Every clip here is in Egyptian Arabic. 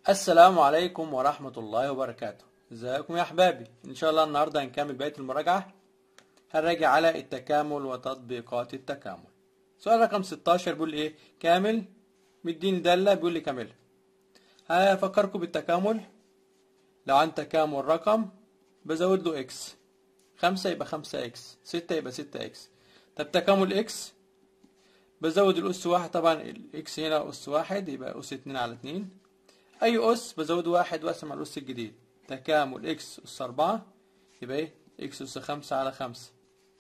السلام عليكم ورحمة الله وبركاته ازيكم يا احبابي ان شاء الله النهاردة هنكمل بقية المراجعة هنراجع على التكامل وتطبيقات التكامل سؤال رقم 16 بيقول ايه كامل مديني دالة بيقول لي كاملها هفكركم بالتكامل لو عندي تكامل رقم بزود له اكس خمسة يبقى خمسة اكس ستة يبقى ستة اكس طب تكامل اكس بزود الأس واحد طبعا الإكس هنا أس واحد يبقى أس اتنين على اتنين أي أس بزود واحد وأقسم على الأس الجديد تكامل إكس أس أربعة يبقى إيه إكس أس خمسة على خمسة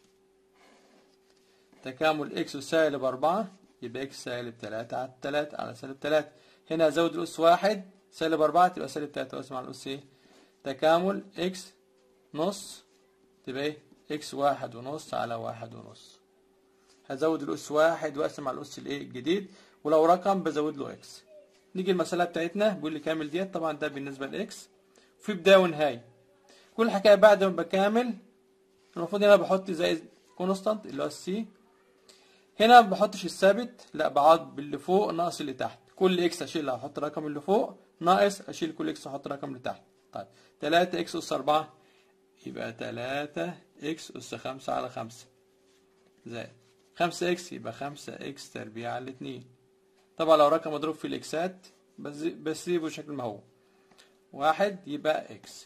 تكامل إكس أس سالب أربعة يبقى إكس سالب تلاتة على تلاتة على سالب تلاتة هنا أزود الأس واحد سالب أربعة تبقى سالب تلاتة وأقسم على الأس إيه تكامل إكس نص تبقى إيه إكس واحد ونص على واحد ونص هزود الأس واحد وأقسم على الأس الإيه الجديد ولو رقم بزود له إكس نيجي المسألة بتاعتنا بيقول لي كامل ديت طبعا ده بالنسبة لإكس في بداية ونهاية كل حكاية بعد ما بكامل المفروض هنا بحط زي كونستانت اللي هو السي هنا ما بحطش الثابت لا بقعد باللي فوق ناقص اللي تحت كل اكس اشيلها احط الرقم اللي فوق ناقص اشيل كل اكس واحط الرقم اللي تحت طيب 3 اكس اس 4 يبقى 3 اكس اس 5 على 5 زائد 5 اكس يبقى 5 اكس تربيع على 2 طبعا لو رقم مضروب في الاكسات بسيبه شكل ما هو واحد يبقى اكس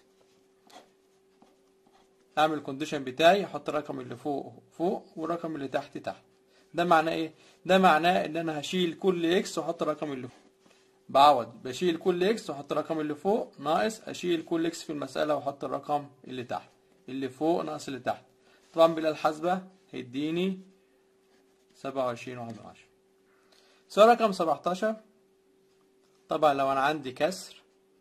اعمل الكونديشن بتاعي احط الرقم اللي فوق فوق والرقم اللي تحت تحت ده معناه ايه ده معناه ان انا هشيل كل اكس واحط الرقم اللي فوق بعوض بشيل كل اكس واحط الرقم اللي فوق ناقص اشيل كل اكس في المسألة واحط الرقم اللي تحت اللي فوق ناقص اللي تحت طبعا بالآلة الحاسبة هيديني سبعة وعشرين واحد من عشرة سؤال رقم سبعتاشر طبعا لو انا عندي كسر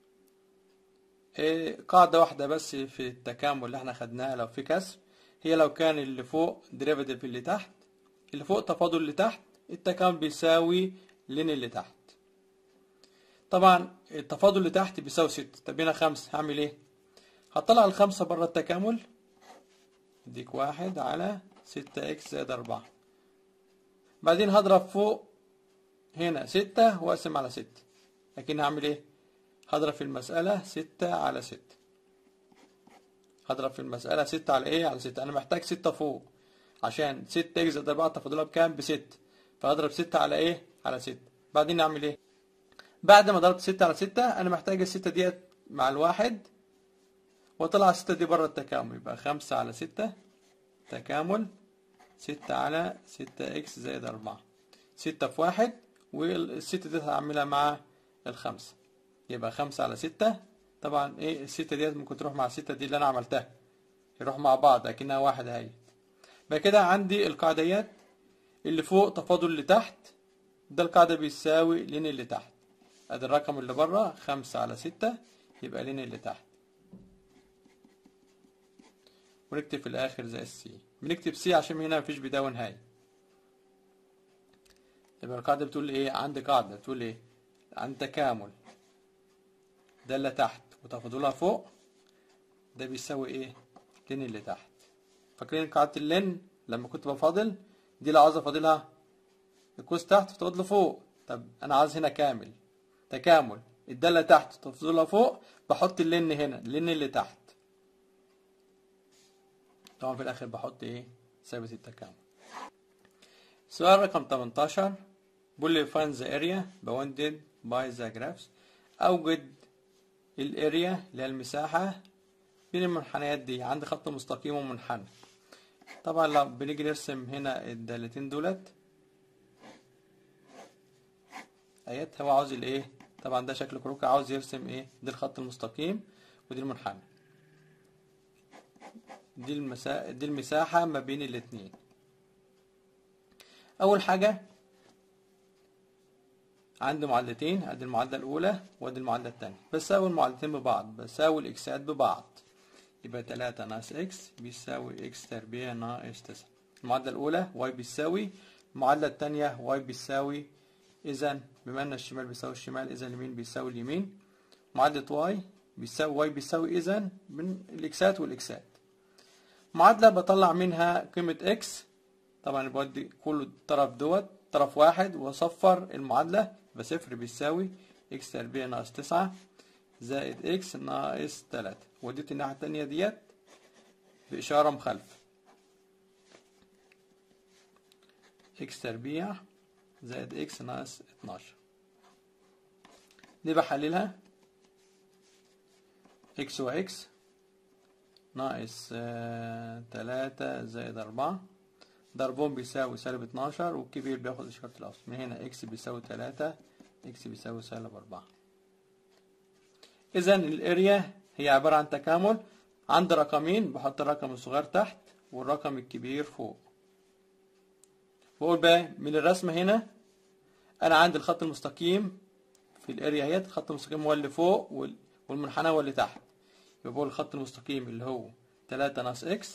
إيه قاعدة واحدة بس في التكامل اللي احنا خدناها لو في كسر هي لو كان اللي فوق ديريفاتيف اللي تحت اللي فوق تفاضل اللي تحت التكامل بيساوي لين اللي تحت طبعا التفاضل اللي تحت بيساوي ستة طب هنا خمسة هعمل ايه هطلع الخمسة بره التكامل اديك واحد على ستة اكس زائد أربعة بعدين هضرب فوق هنا ستة واقسم على ستة لكن هعمل ايه هضرب في المسألة ستة على ستة هضرب في المسألة ستة على ايه على ستة انا محتاج ستة فوق عشان ستة اكس زائد أربعة تفاضلها بكام بستة فهضرب ستة على ايه على ستة بعدين اعمل ايه بعد ما ضربت ستة على ستة انا محتاج الستة ديت مع الواحد واطلع الستة دي بره التكامل يبقى خمسة على ستة تكامل ستة على ستة اكس زائد أربعة ستة في واحد والستة دي هعملها مع الخمسة يبقى خمسة على ستة طبعا ايه الستة ديت ممكن تروح مع الستة دي اللي أنا عملتها يروح مع بعض لكنها واحد اهي بقى كده عندي القاعديات اللي فوق تفاضل اللي تحت ده القاعدة بيساوي لين اللي تحت ادي الرقم اللي بره خمسة على ستة يبقى لين اللي تحت ونكتب في الآخر زي السي بنكتب سي عشان هنا مفيش بداية ونهاية يبقى القاعدة بتقول ايه عندي قاعدة بتقول ايه عند تكامل دالة تحت وتفاضلها فوق ده بيساوي ايه لين اللي تحت فاكرين قاعدة اللين لما كنت بفاضل دي لو عاوز افاضلها الكوز تحت فتفاضل فوق طب انا عاوز هنا كامل تكامل الدالة تحت تفاضلها فوق بحط اللين هنا اللين اللي تحت طبعا في الاخر بحط ايه ثابت التكامل سؤال رقم 18 بيقول لي find the area bounded by the graphs اوجد الاريا اللي هي المساحة بين المنحنيات دي عندي خط مستقيم ومنحنى طبعا لو بنيجي نرسم هنا الدالتين دولت ايات هو عاوز الايه طبعا ده شكل كروكي عاوز يرسم ايه دي الخط المستقيم ودي المنحنى دي المسا... دي المساحة ما بين الاتنين أول حاجة عندي معادلتين ادي المعادلة الأولى وادي المعادلة التانية بساوي المعادلتين ببعض بساوي الإكسات ببعض يبقى تلاتة ناقص إكس بيساوي إكس تربيع ناقص تسعة المعادلة الأولى واي بيساوي المعادلة التانية واي بيساوي إذا بما أن الشمال بيساوي الشمال إذا اليمين بيساوي اليمين معادلة واي بيساوي واي بيساوي إذا من الإكسات والإكسات معادلة بطلع منها قيمة إكس طبعا بودي كل طرف دوت طرف واحد وصفر المعادلة يبقى صفر بيساوي اكس تربيع ناقص تسعة زائد اكس ناقص تلاتة وديت الناحية التانية ديت بإشارة مخالفة اكس تربيع زائد اكس ناقص اتناشر دي بحللها اكس واكس ناقص آه، تلاتة زائد أربعة ضربهم بيساوي سالب اتناشر والكبير بياخد إشارة الأوسط من هنا اكس بيساوي تلاتة اكس بيساوي سالب أربعة إذا الأريا هي عبارة عن تكامل عند رقمين بحط الرقم الصغير تحت والرقم الكبير فوق بقول بقى من الرسمة هنا أنا عندي الخط المستقيم في الأريا اهيت الخط المستقيم هو اللي فوق وال- والمنحنى هو اللي تحت يبقى بقول الخط المستقيم اللي هو تلاتة ناقص اكس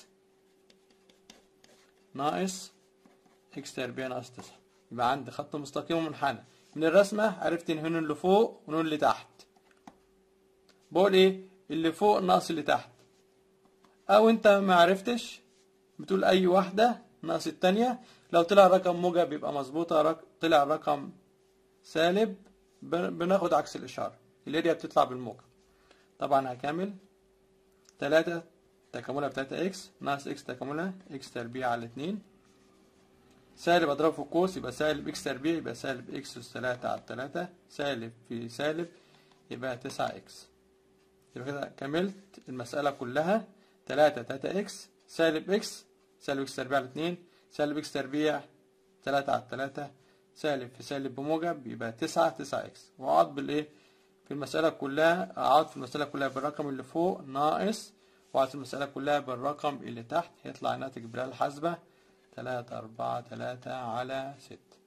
ناقص اكس تربيع ناقص تسعة يبقى عندي خط مستقيم ومنحنى من الرسمة عرفت ان هنا اللي فوق وهنا اللي تحت بقول ايه اللي فوق ناقص اللي تحت او انت ما عرفتش بتقول اي واحدة ناقص التانية لو طلع رقم موجب يبقى مظبوطة رق... طلع رقم سالب بن- بناخد عكس الاشارة الاريا بتطلع بالموجب طبعا هكمل تلاتة تكاملها بتلاتة اكس ناقص اكس تكاملها اكس تربيع على اتنين سالب اضربه في القوس يبقى سالب اكس تربيع يبقى سالب اكس اس تلاتة على تلاتة سالب في سالب يبقى تسعة اكس يبقى كده كملت المسألة كلها تلاتة تلاتة اكس سالب اكس سالب اكس تربيع على اتنين سالب اكس تربيع تلاتة على تلاتة سالب في سالب بموجب يبقى تسعة تسعة اكس واقعد بالايه في المسألة كلها اقعد في المسألة كلها بالرقم اللي فوق ناقص واقعد في المسألة كلها بالرقم اللي تحت يطلع الناتج بالآلة الحاسبة تلاتة أربعة تلاتة على ستة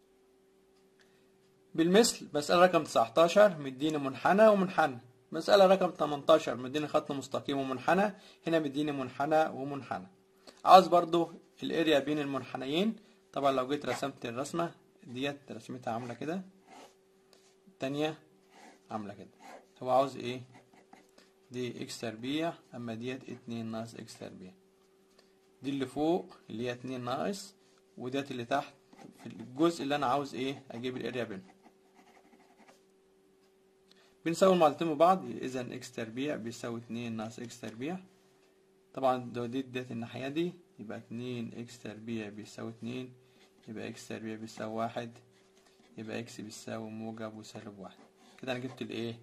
بالمثل مسألة رقم 19 مديني منحنى ومنحنى مسألة رقم 18 مديني خط مستقيم ومنحنى هنا مديني منحنى ومنحنى عاوز برضو الاريا بين المنحنيين طبعا لو جيت رسمت الرسمة ديت رسمتها عاملة كده التانية عاملة كده هو عاوز ايه دي اكس تربيع اما ديت اتنين ناقص اكس تربيع دي اللي فوق اللي هي اتنين ناقص وديت اللي تحت في الجزء اللي انا عاوز ايه اجيب الاريا بينهم بنساوي المعادلتين ببعض اذا اكس تربيع بيساوي اتنين ناقص اكس تربيع طبعا لو دي ديت الناحية دي يبقى اتنين اكس تربيع بيساوي اتنين يبقى اكس تربيع بيساوي واحد يبقى اكس بيساوي موجب وسالب واحد كده انا جبت الايه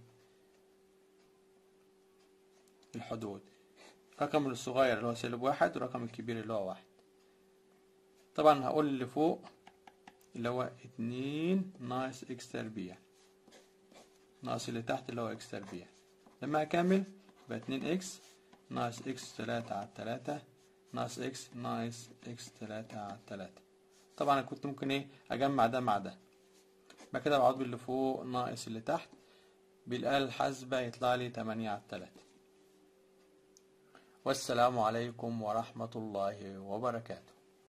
الحدود الرقم الصغير اللي هو سالب واحد والرقم الكبير اللي هو واحد طبعا هقول اللي فوق اللي هو اتنين ناقص اكس تربيع ناقص اللي تحت اللي هو اكس تربيع لما اكمل يبقى اتنين اكس ناقص اكس تلاتة على تلاتة ناقص اكس ناقص اكس تلاتة على تلاتة طبعا انا كنت ممكن ايه اجمع ده مع ده بعد كده بعوض باللي فوق ناقص اللي تحت بالآلة الحاسبة يطلع لي تمانية على تلاتة والسلام عليكم ورحمة الله وبركاته